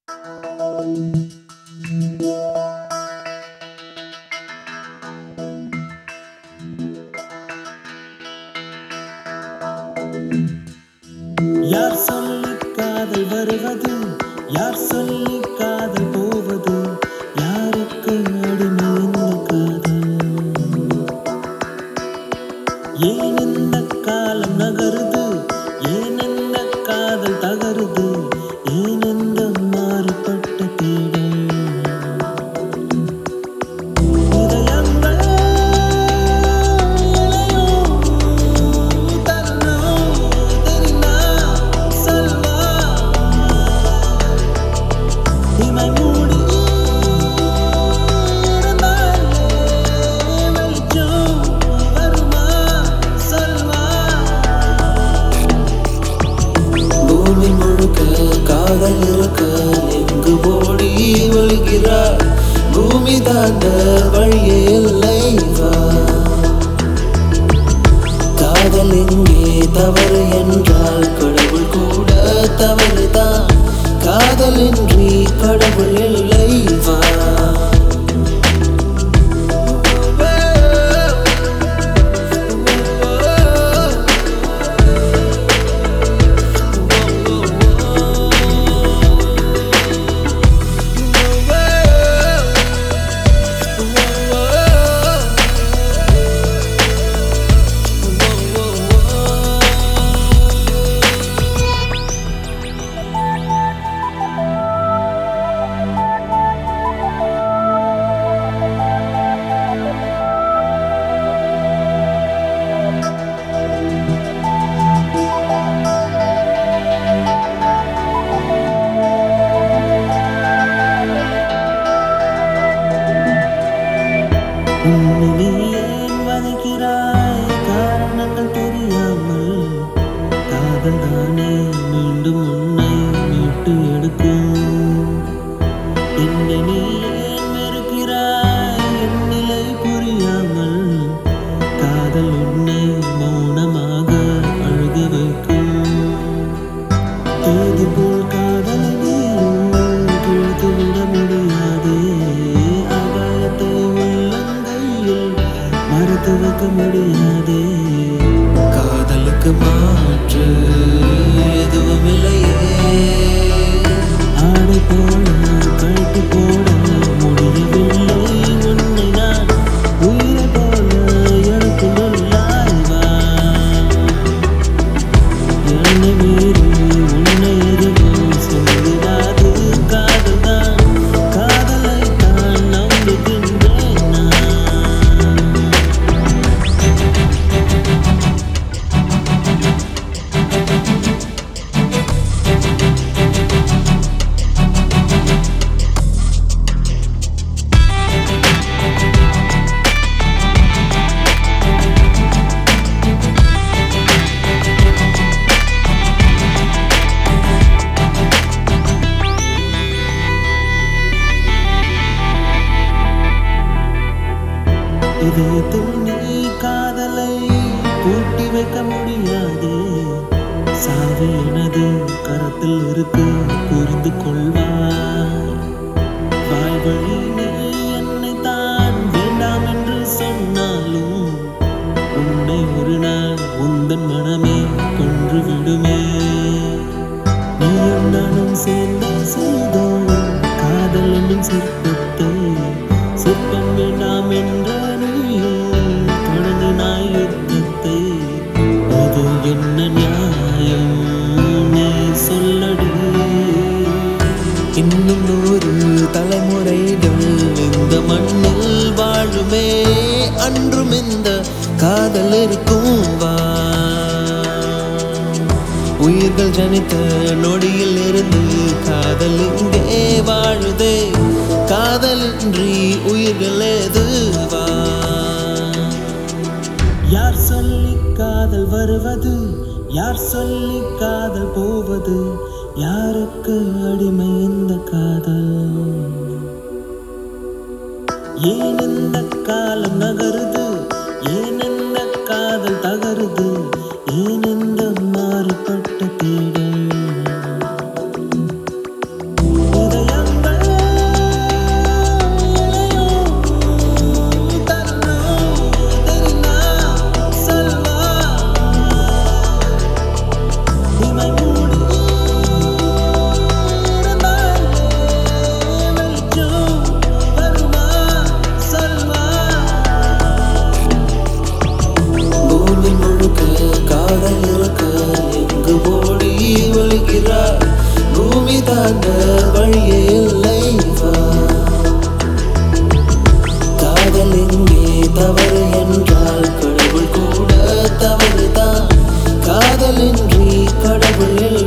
யார் சொல்லி காதல் வருவது யார் சொல்லி காதல் போவது யாருக்கு அடிமை இந்த காதல் ஏன் இந்த காலம் நகருது ஏன் இந்த காதல் தகருது ஏன் இந்த மாறுபட்ட தேடல் இதயங்கள் இணையும் தருணம் தெரிந்தா சொல்வா இமை மூடி இருந்தாலே வெளிச்சம் வருமா சொல்வா பூமி முழுக்க காதல் இருக்க எங்கு ஓடி ஒழுகிறார் பூமி தாண்ட வழியே இல்லை வா காதல் எங்கே தவறு என்றால் கடவுள் கூட தவறுதான் காதலின்றி கடவுள் இல்லை வா உன்னை நீ ஏன் வதைக்கிறாய் காரணங்கள் தெரியாமல் காதல் தானே மீண்டும் உன்னை மீட்டு எடுக்கும் என்னை நீ ஏன் வெறுக்கிறாய் என் நிலை புரியாமல் காதல் உன்னை மௌனமாக அழுக வைக்கும் தேதி போல் காதலை நீயும் கிழித்து விட முடியாதே ஆகாயத்தை உள்ளங்கையில் மறுத்து வைக்க முடியாதே காதலுக்கு மாற்று எதுவும் இல்லையே ஆடை போல கழுத்து போட முடியவில்லை உன்னை நான் உயிரை போல எனக்கு நல்லாய்வா என்னை மீறி உன்னை எதுவும் சொல்லிடாது காதல்தான் காதலை தான் நம்புகின்றேன் நான் இதயத்தில் நீ காதலை பூட்டி வைக்க முடியாது சாவி எனது கரத்தில் இருக்கு புரிந்து கொள்வாய் வாய் வழி நீ என்னை தான் வேண்டாம் என்று சொன்னாலும் உன்னை ஒரு நாள் உந்தன் மனமே கொன்று விடுமே நீயும் நானும் சேர்ந்து செய்தோம் காதல் என்னும் சிற்பத்தை சிற்பம் வேண்டாம் என்ற நீயும் தொடங்கினாய் யுத்தத்தை அது என்ன நியாயம் நீ சொல்லடி இன்னும் நூறு தலைமுறைகள் இந்த மண்ணில் வாழுமே அன்றும் இந்த காதல் இருக்கும் வா உயிர்கள் ஜனித்த நொடியில் இருந்து காதல் இங்கே வாழுதே காதலின்றி உயிர்கள் எதுவா யார் சொல்லி காதல் வருவது யார் சொல்லி காதல் போவது யாருக்கு அடிமை இந்த காதல் ஏன் இந்த காலம் நகருது ஏன் இந்த காதல் தகருது ஏன் இந்த மாறுபட்ட தேடல் இதய வழியே இல்லை வா காதல் எங்கே தவறு என்றால் கடவுள் கூட தவறுதான் காதலின்றி கடவுள் இல்லை